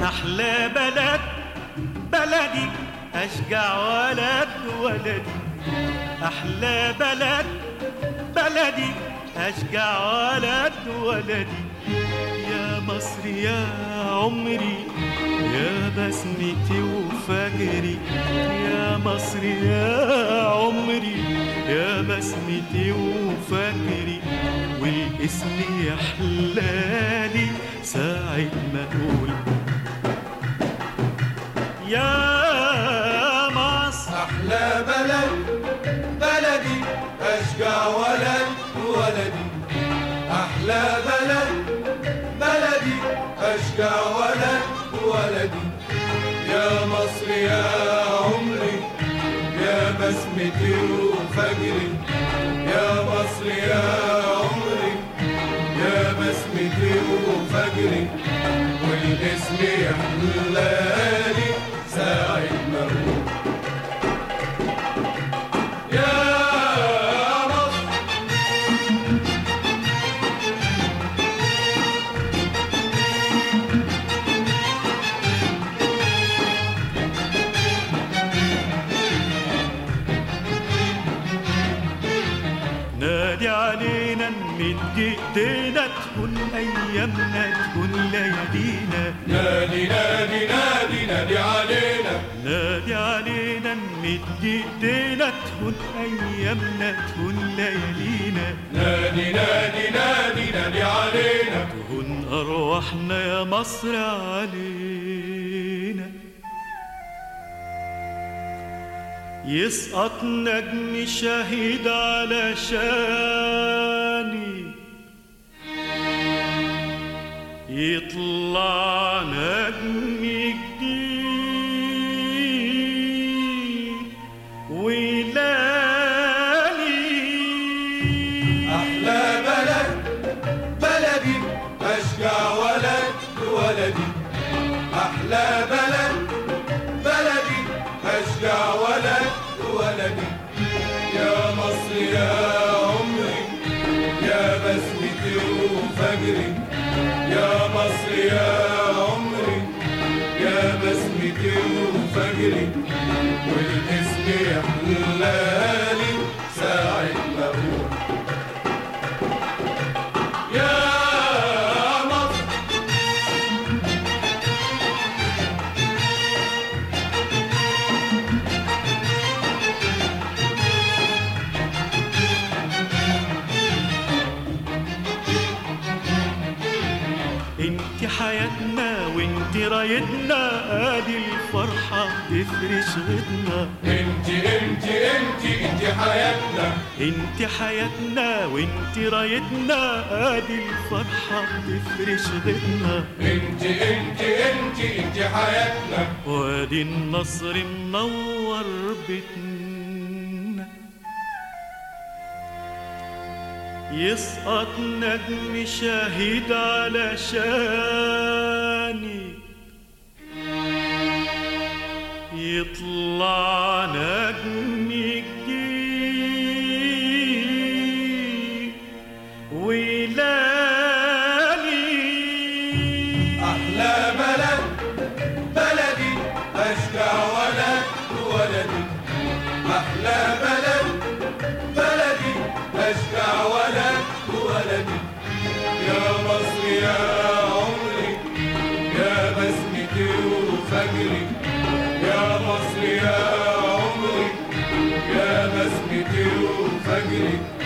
أحلى بلد بلدي أشجع ولد ولدي أحلى بلد بلدي أشجع ولد ولدي يا مصر يا عمري يا بسمتي وفجري يا مصر يا عمري يا بسمتي وفجري والاسم يحلالي ساعة ما أقول يا مصر أحلى بلد بلدي أشجع ولد ولدي أحلى بلد بلدي أشجع ولد ولدي يا مصر يا عمري يا بسمتي وفجري يا مصر يا عمري يا بسمتي وفجري والاسم يحلالي ساعة ما أقول يا مصر نادي علينا نمد ايدينا تكون ايامنا تكون ليالينا نادي نادي نادي نادي علينا نادي علينا نمد ايدينا تكون ايامنا تكون ليالينا نادي نادي نادي نادي علينا تهون ارواحنا يا مصر علينا يسقط نجم شهيد على شاني يطلع نجم جديد ويلالي أحلى بلد بلدي أشجع ولد ولدي أحلى بلد بلدي أشجع ولد ولدي يا مصر يا عمري يا بسمتي وفجري يا مصر يا عمري يا بسمتي وفجري والاسم يحلالي ساعة ما أقول يا مصر انت حياتنا وانت رايتنا ادي الفرحة تفرش غدنا انت انت انت انت حياتنا انت حياتنا وانت رايتنا ادي الفرحة تفرش غدنا انت انت انت انت حياتنا وادي النصر منور بيتنا يسقط نجم شهيد على شاني يطلع نجم جديد ويلالي احلى بلد بلدي اشجع ولد ولدي احلى بلد بلدي اشجع ولد ولدي يا مصر يا عمري يا بسمتي وفجري يا مصر يا عمري يا بسمتي وفجري